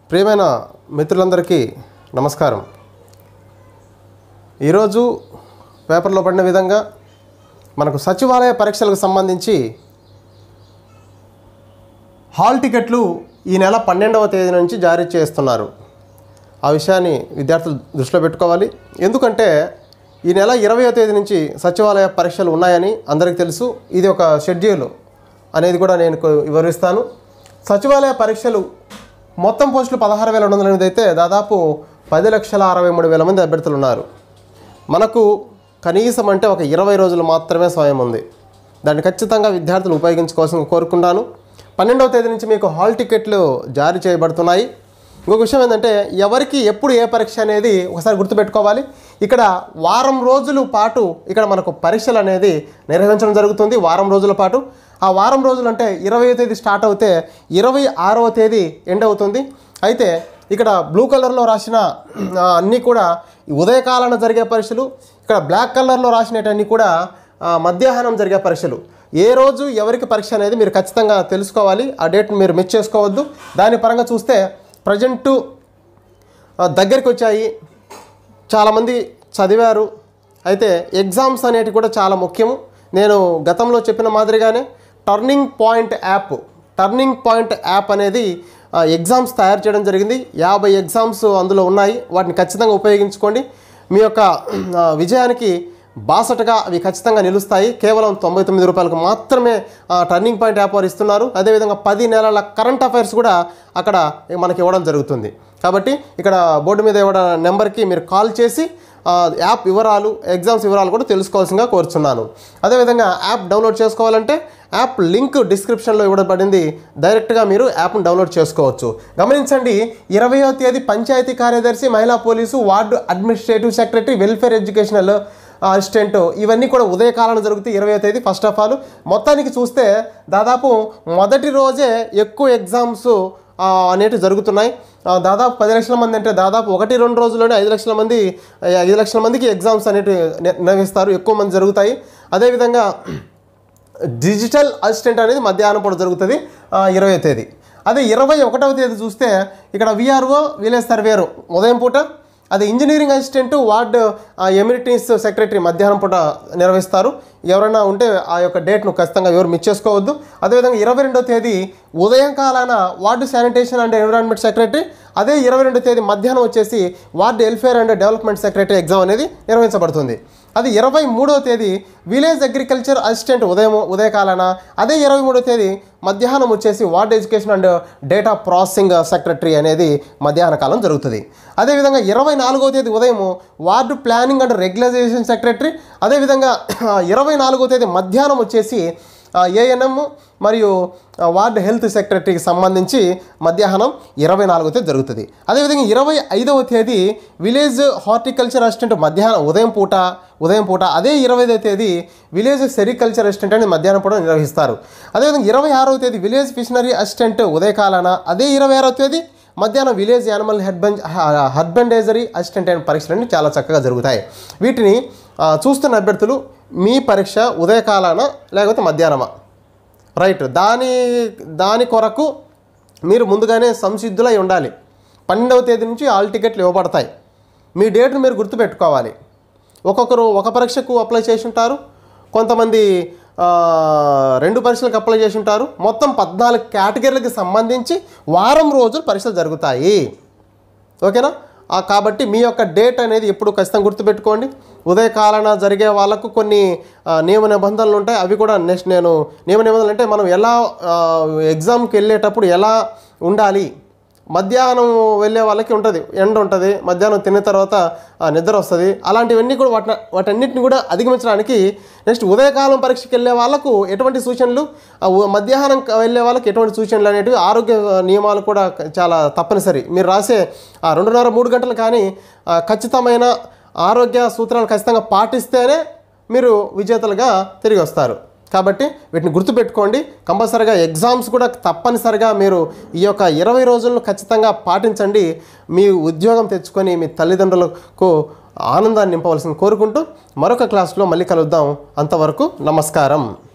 ప్రియమైన మిత్రులందరికీ నమస్కారం ఈరోజు పేపర్లో పడిన విధంగా మనకు సచివాలయ పరీక్షలకు సంబంధించి హాల్ టికెట్లు ఈ నెల పన్నెండవ తేదీ నుంచి జారీ చేస్తున్నారు ఆ విషయాన్ని విద్యార్థులు దృష్టిలో పెట్టుకోవాలి ఎందుకంటే ఈ నెల ఇరవయో తేదీ నుంచి సచివాలయ పరీక్షలు ఉన్నాయని అందరికీ తెలుసు ఇది ఒక షెడ్యూల్ అనేది కూడా నేను కొ- వివరిస్తాను సచివాలయ పరీక్షలు మొత్తం పోస్టులు పదహారు వేల రెండు వందల ఎనిమిది అయితే దాదాపు పది లక్షల అరవై మూడు వేల మంది అభ్యర్థులు ఉన్నారు మనకు కనీసం అంటే ఒక ఇరవై రోజులు మాత్రమే సమయం ఉంది దాన్ని ఖచ్చితంగా విద్యార్థులు ఉపయోగించుకోవాల్సిన కోరుకుంటాను పన్నెండవ తేదీ నుంచి మీకు హాల్ టికెట్లు జారీ చేయబడుతున్నాయి ఇంకొక విషయం ఏంటంటే ఎవరికి ఎప్పుడు ఏ పరీక్ష అనేది ఒకసారి గుర్తుపెట్టుకోవాలి ఇక్కడ వారం రోజుల పాటు ఇక్కడ మనకు పరీక్షలు అనేది నిర్వహించడం జరుగుతుంది వారం రోజుల పాటు ఆ వారం రోజులు అంటే ఇరవై తేదీ స్టార్ట్ అవుతే ఇరవై ఆరవ తేదీ ఎండ్ అవుతుంది అయితే ఇక్కడ బ్లూ కలర్లో రాసిన ఆ, అన్నీ కూడా ఈ ఉదయకాలాన జరిగే పరీక్షలు ఇక్కడ బ్లాక్ కలర్లో రాసినవన్నీ కూడా ఆ, మధ్యాహ్నం జరిగే పరీక్షలు ఏ రోజు ఎవరికి పరీక్ష అనేది మీరు ఖచ్చితంగా తెలుసుకోవాలి ఆ డేట్ మీరు మిస్ చేసుకోవద్దు దాని పరంగా చూస్తే ప్రజెంటు దగ్గరికి వచ్చాయి చాలామంది చదివారు అయితే ఎగ్జామ్స్ అనేటివి కూడా చాలా ముఖ్యము నేను గతంలో చెప్పిన మాదిరిగానే turning point app turning point app అనేది ఆ, ఎగ్జామ్స్ తయారు చేయడం జరిగింది యాభై ఎగ్జామ్స్ అందులో ఉన్నాయి వాటిని ఖచ్చితంగా ఉపయోగించుకోండి మీ యొక్క ఆ, విజయానికి బాసటగా అవి ఖచ్చితంగా నిలుస్తాయి కేవలం తొంభై తొమ్మిది రూపాయలకు మాత్రమే ఆ, టర్నింగ్ పాయింట్ యాప్ వారు ఇస్తున్నారు అదేవిధంగా పది నెలల కరెంట్ అఫైర్స్ కూడా అక్కడ మనకి ఇవ్వడం జరుగుతుంది కాబట్టి ఇక్కడ బోర్డు మీద ఇవ్వడం నెంబర్కి మీరు కాల్ చేసి ఆ, యాప్ వివరాలు ఎగ్జామ్స్ వివరాలు కూడా తెలుసుకోవాల్సిందిగా కోరుచున్నాను అదేవిధంగా యాప్ డౌన్లోడ్ చేసుకోవాలంటే యాప్ లింక్ డిస్క్రిప్షన్లో ఇవ్వబడింది డైరెక్ట్గా మీరు యాప్ను డౌన్లోడ్ చేసుకోవచ్చు గమనించండి ఇరవయో తేదీ పంచాయతీ కార్యదర్శి మహిళా police ward administrative secretary welfare educational assistant ఇవన్నీ కూడా ఉదయకాలం జరుగుతాయి ఇరవై తేదీ ఫస్ట్ ఆఫ్ ఆల్ మొత్తానికి చూస్తే దాదాపు మొదటి రోజే ఎక్కువ ఎగ్జామ్స్ ఆ, అనేటివి జరుగుతున్నాయి ఆ, దాదాపు పది లక్షల మంది అంటే దాదాపు ఒకటి రెండు రోజుల్లోనే ఐదు లక్షల మంది ఐదు లక్షల మందికి ఎగ్జామ్స్ అనేటివి ని- నిర్వహిస్తారు ఎక్కువ మంది జరుగుతాయి అదేవిధంగా డిజిటల్ అసిస్టెంట్ అనేది మధ్యాహ్నం పూట జరుగుతుంది ఇరవై తేదీ అదే ఇరవై ఒకటవ తేదీ చూస్తే ఇక్కడ విఆర్ఓ విలేజ్ సర్వేరు ఉదయం పూట అది engineering assistant ward amenities secretary మధ్యాహ్నం పూట నిర్వహిస్తారు ఎవరైనా ఉంటే ఆ యొక్క డేట్ను ఖచ్చితంగా ఎవరు మిస్ చేసుకోవద్దు అదేవిధంగా ఇరవై రెండో తేదీ ఉదయం కాలాన ward sanitation and environment secretary అదే ఇరవై రెండో తేదీ మధ్యాహ్నం వచ్చేసి ward welfare and development secretary exam అనేది నిర్వహించబడుతుంది అది ఇరవై మూడవ తేదీ విలేజ్ అగ్రికల్చర్ అసిస్టెంట్ ఉదయం ఉదయకాలాన అదే ఇరవై మూడవ తేదీ మధ్యాహ్నం వచ్చేసి ward education and data processing secretary అనేది మధ్యాహ్న కాలం జరుగుతుంది అదేవిధంగా ఇరవై నాలుగవ తేదీ ఉదయం ward planning and regularisation secretary అదేవిధంగా ఇరవై నాలుగవ తేదీ మధ్యాహ్నం వచ్చేసి ఏఎన్ఎం మరియు ఆ, వార్డ్ హెల్త్ సెక్రటరీకి సంబంధించి మధ్యాహ్నం ఇరవై నాలుగో తేదీ జరుగుతుంది అదేవిధంగా ఇరవై ఐదవ తేదీ విలేజ్ హార్టికల్చర్ అసిస్టెంట్ మధ్యాహ్నం ఉదయం పూట ఉదయం పూట అదే ఇరవై ఐదవ తేదీ విలేజ్ సెరికల్చర్ అసిస్టెంట్ అని మధ్యాహ్నం పూట నిర్వహిస్తారు అదేవిధంగా ఇరవై ఆరవ తేదీ విలేజ్ ఫిషనరీ అసిస్టెంట్ ఉదయకాలాన అదే ఇరవై ఆరవ తేదీ మధ్యాహ్నం విలేజ్ యానిమల్ హెడ్బెంజ్ హస్బెండేజరీ అసిస్టెంట్ అయిన పరీక్షలన్నీ చాలా చక్కగా జరుగుతాయి వీటిని ఆ, చూస్తున్న అభ్యర్థులు మీ పరీక్ష ఉదయకాలాన లేకపోతే మధ్యాహ్నమా రైట్ దాని దాని కొరకు మీరు ముందుగానే సంసిద్ధులై ఉండాలి పన్నెండవ తేదీ నుంచి ఆల్ టికెట్లు ఇవ్వబడతాయి మీ డేట్ను మీరు గుర్తుపెట్టుకోవాలి ఒక్కొక్కరు ఒక పరీక్షకు అప్లై చేసి ఉంటారు కొంతమంది ఆ, రెండు పరీక్షలకు అప్లై చేసి ఉంటారు మొత్తం పద్నాలుగు కేటగిరీలకు సంబంధించి వారం రోజులు పరీక్షలు జరుగుతాయి ఓకేనా ఆ, కాబట్టి మీ యొక్క డేట్ అనేది ఎప్పుడు ఖచ్చితంగా గుర్తుపెట్టుకోండి ఉదయకాలన జరిగే వాళ్ళకు కొన్ని ఆ, నియమ నిబంధనలు ఉంటాయి అవి కూడా నెక్స్ట్ నేను నియమ నిబంధనలు అంటే మనం ఎలా ఆ, ఎగ్జామ్కి వెళ్ళేటప్పుడు ఎలా ఉండాలి మధ్యాహ్నం వెళ్ళే వాళ్ళకి ఉంటుంది ఎండ ఉంటుంది మధ్యాహ్నం తిన్న తర్వాత ఆ, నిద్ర వస్తుంది అలాంటివన్నీ కూడా వాటి వాటన్నిటిని కూడా అధిగమించడానికి నెక్స్ట్ ఉదయకాలం పరీక్షకి వెళ్ళే వాళ్ళకు ఎటువంటి సూచనలు ఆ, ఉ- మధ్యాహ్నం క- వెళ్ళే వాళ్ళకి ఎటువంటి సూచనలు అనేటివి ఆరోగ్య నియమాలు కూడా క- చాలా తప్పనిసరి మీరు రాసే ఆ రెండున్నర మూడు గంటలు కానీ ఆ, ఖచ్చితమైన ఆరోగ్య సూత్రాలు ఖచ్చితంగా పాటిస్తేనే మీరు విజేతలుగా తిరిగి వస్తారు కాబట్టి వీటిని గుర్తుపెట్టుకోండి కంపల్సరిగా ఎగ్జామ్స్ కూడా తప్పనిసరిగా మీరు ఈ యొక్క ఇరవై రోజులను ఖచ్చితంగా పాటించండి మీ ఉద్యోగం తెచ్చుకొని మీ తల్లిదండ్రులకు ఆనందాన్ని నింపవలసింది కోరుకుంటూ మరొక క్లాస్లో మళ్ళీ కలుద్దాం అంతవరకు నమస్కారం